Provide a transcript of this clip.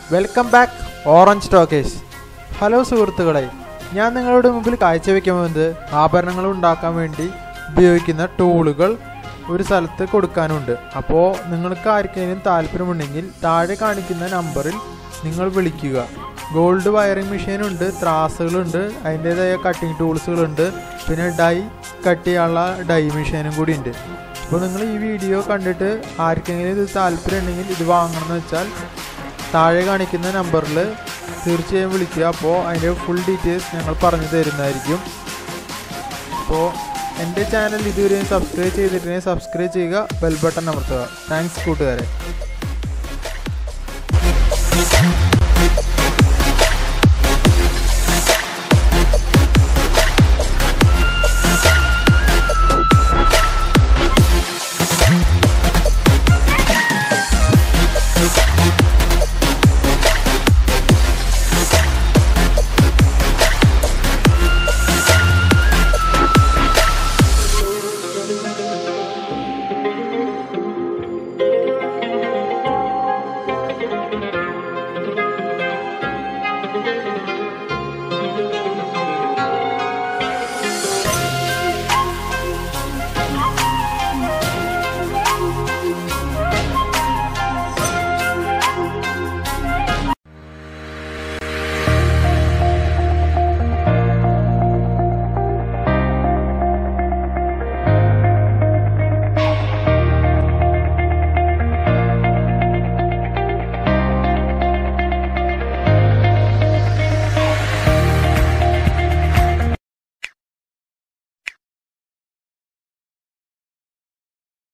welcome back orange talkers hello സുഹൃത്തുക്കളെ ഞാൻ നിങ്ങളുടെ മുമ്പിൽ കാഴ്ചവെക്കാൻ പോകുന്നത് ആഭരണങ്ങൾ ഉണ്ടാക്കാൻ വേണ്ടി ഉപയോഗിക്കുന്ന ടൂളുകൾ ഒരു സ്ഥലത്ത് കൊടുക്കാനുണ്ട് അപ്പോൾ നിങ്ങൾക്ക് ആർക്കെങ്കിലും താല്പര്യമുണ്ടെങ്കിൽ താഴെ കാണിക്കുന്ന നമ്പറിൽ നിങ്ങൾ വിളിക്കുക ഗോൾഡ് വയറിംഗ് മെഷീനുണ്ട് ത്രാസുകളുണ്ട് അതിൻ്റേതായ കട്ടിങ് ടൂൾസുകളുണ്ട് പിന്നെ ഡൈ കട്ട് ചെയ്യാനുള്ള ഡൈ മെഷീനും കൂടി ഉണ്ട് അപ്പോൾ നിങ്ങൾ ഈ വീഡിയോ കണ്ടിട്ട് ആർക്കെങ്കിലും ഇത് താല്പര്യം ഉണ്ടെങ്കിൽ ഇത് വാങ്ങണമെന്ന് വെച്ചാൽ താഴെ കാണിക്കുന്ന നമ്പറിൽ തീർച്ചയായും വിളിക്കുക അപ്പോൾ അതിൻ്റെ ഫുൾ ഡീറ്റെയിൽസ് ഞങ്ങൾ പറഞ്ഞു തരുന്നതായിരിക്കും അപ്പോൾ എൻ്റെ ചാനൽ ഇതുവരെയും സബ്സ്ക്രൈബ് ചെയ്തിട്ടുണ്ടെങ്കിൽ സബ്സ്ക്രൈബ് ചെയ്യുക ബെൽ ബട്ടൺ അമർത്തുക താങ്ക്സ് കൂട്ടുകാരെ